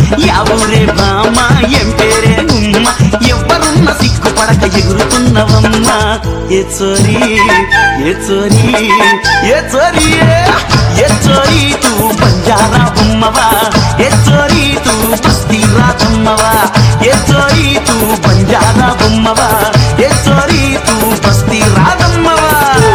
యావూరే బామ ఎం పేరే ఉమ్మ ఎవరున్న సిగ్గుపడక ఎగురుతున్నవమ్మ ఏ చోరీ ఏ చోరీ ఏ చోరీ ఏ చోరీ తూ బంజారా బొమ్మవా ఏ చోరీ తూ బస్తీ రాజమ్మవా ఏ చోరీ తూ బంజారా బొమ్మవా ఏ చోరీ తూ బస్తీ రాజమ్మవా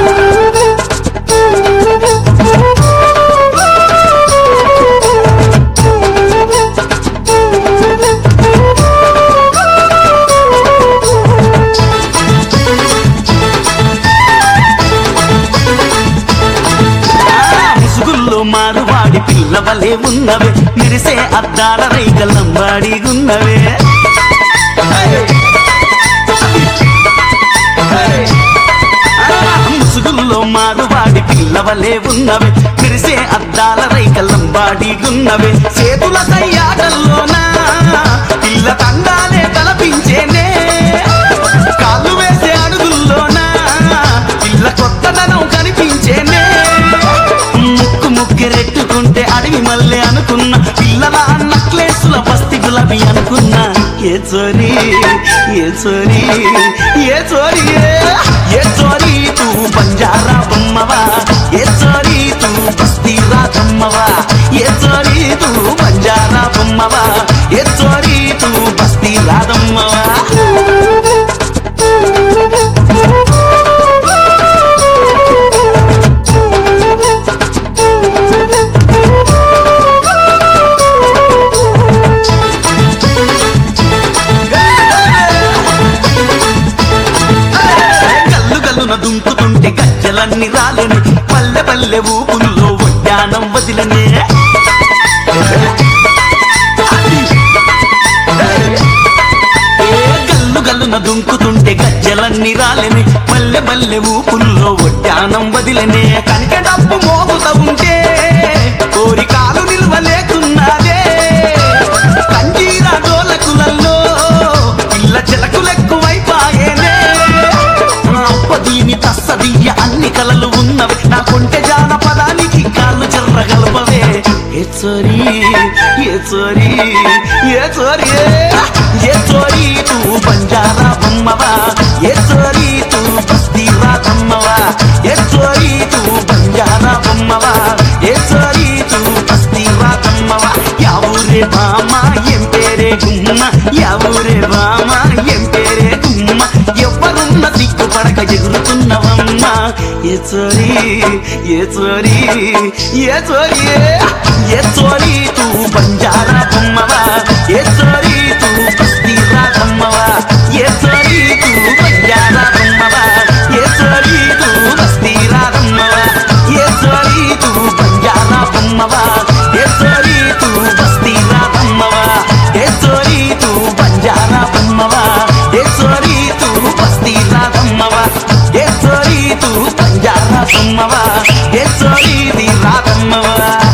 ముసుగుల్లో మారువాడి పిల్లవలే ఉన్నవే మెరిసే అద్దాల రైకలంబాడి ఉన్నవే ముసుగుల్లో మారువాడి పిల్లవలే ఉన్నవే మెరిసే అద్దాల రైకలంబాడి ఉన్నవే చేతుల సయ్యాటల్లోనా పిల్ల తండాలే తలపించేనే కాళ్ళు వేసే అడుగుల్లోనా పిల్ల కొత్తదనం కనిపించేనే ముక్కు ముక్కెరెట్టుకుంటే అడవి మల్లె అనుకున్న పిల్లల నక్లేసుల బస్తి గులాబీ అనుకున్నా ఏ చోరీ ఏ చోరీ ఏ చోరీ ఏ చోరీ తూ బంజారా బొమ్మవా ఏ చోరీ తూ బస్తీ రాజమ్మవా ఏ చోరీ తూ బంజారా బొమ్మవా ఏ చోరీ తూ బస్తీ రాధమ్మవా గల్లు గల్లున దుంకుతుంటే గజ్జలన్నీ రాలని పల్లె పల్లె ఊపుల్లో వడ్డానం వదిలనే ఏ గల్లు గల్లున దుంకుతుంటే గజ్జలన్నీ రాలని పల్లె పల్లె ఊపుల్లో వడ్డానం వదిలనే కనుక డబ్బు మోగుతా ఉంటే కోరికాలు నిల్వలేకున్నాదే కంజీరా డోలకులలో పిల్ల చిలకులెక్కువైపాయేనే అప్ప దీని తస్సదియ్య అన్ని కలలు ఉన్నవి నా కొంటె జానపదానికి కాళ్ళు చెర్రగలపవే ఏ చోరీ ఏ చోరీ ఏ చోరీ ఏ చోరీ తూ బంజారా బొమ్మవా ఏ చోరీ తూ బస్తీ రాధమ్మవా ఏ చోరీ తూ బంజారా బొమ్మవా ఏ చోరీ తూ బస్తీ రాధమ్మవా యావూరే బామ ఎం పేరే గుమ్మ యావూరే బామ ఎం పేరే గుమ్మ ఎవరున్న సిగ్గుపడక ఎగురుతున్నవమ్మ ఏ చోరీ ఏ చోరీ ఏ చోరీ ఏ చోరీ తూ బంజారా బొమ్మవా ఏ చోరీ తూ బస్తీ రాధమ్మవా ఏ చోరీ తూ బంజారా బొమ్మవా ఏ చోరీ తూ బస్తీ రాధమ్మవా ఏ చోరీ తూ బంజారా బొమ్మవా ఏ చోరీ తూ బస్తీ రాధమ్మవా ఏ చోరీ తూ బంజారా బొమ్మవా ఏ చోరీ తూ బస్తీ రాధమ్మవా ఏ చోరీ తూ బంజారా బొమ్మవా ఏ చోరీ ది రాధమ్మవా